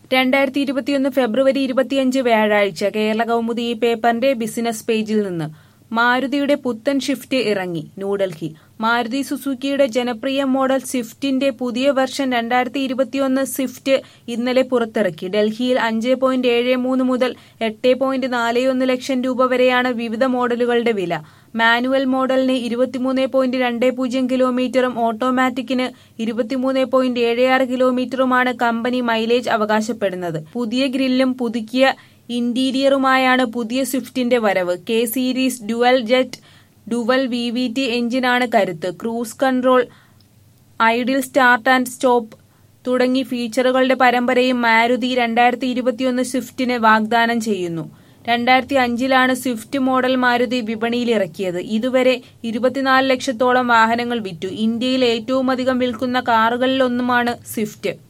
രണ്ടായിരത്തി ഇരുപത്തിയൊന്ന് ഫെബ്രുവരി ഇരുപത്തിയഞ്ച് വ്യാഴാഴ്ച കേരള കൗമുദി ഈ പേപ്പറിന്റെ ബിസിനസ് പേജിൽ നിന്ന് മാരുതിയുടെ പുത്തൻ ഷിഫ്റ്റ് ഇറങ്ങി ന്യൂഡൽഹി മാരുതി സുസുക്കിയുടെ ജനപ്രിയ മോഡൽ സ്വിഫ്റ്റിന്റെ പുതിയ വെർഷൻ രണ്ടായിരത്തി ഇരുപത്തിയൊന്ന് സ്വിഫ്റ്റ് ഇന്നലെ പുറത്തിറക്കി ഡൽഹിയിൽ അഞ്ച് പോയിന്റ് ഏഴ് മൂന്ന് മുതൽ എട്ട് പോയിന്റ് നാല് ഒന്ന് ലക്ഷം രൂപ വരെയാണ് വിവിധ മോഡലുകളുടെ വില മാനുവൽ മോഡലിന് ഇരുപത്തിമൂന്ന് പോയിന്റ് രണ്ട് പൂജ്യം കിലോമീറ്ററും ഓട്ടോമാറ്റിക്കിന് ഇരുപത്തിമൂന്ന് പോയിന്റ് ഏഴ് ആറ് കിലോമീറ്ററുമാണ് കമ്പനി മൈലേജ് അവകാശപ്പെടുന്നത് പുതിയ ഗ്രില്ലും പുതുക്കിയ ഇന്റീരിയറുമായാണ് പുതിയ സ്വിഫ്റ്റിന്റെ വരവ് K series dual jet dual V V T എഞ്ചിനാണ് കരുത്ത് cruise control idle start and stop തുടങ്ങി ഫീച്ചറുകളുടെ പരമ്പരയും മാരുതി രണ്ടായിരത്തി ഇരുപത്തിയൊന്ന് സ്വിഫ്റ്റിന് വാഗ്ദാനം ചെയ്യുന്നു രണ്ടായിരത്തി അഞ്ചിലാണ് സ്വിഫ്റ്റ് മോഡൽ മാരുതി വിപണിയിൽ ഇറക്കിയത് ഇതുവരെ ഇരുപത്തിനാല് ലക്ഷത്തോളം വാഹനങ്ങൾ വിറ്റു ഇന്ത്യയിൽ ഏറ്റവും അധികം വിൽക്കുന്ന കാറുകളിലൊന്നുമാണ് സ്വിഫ്റ്റ്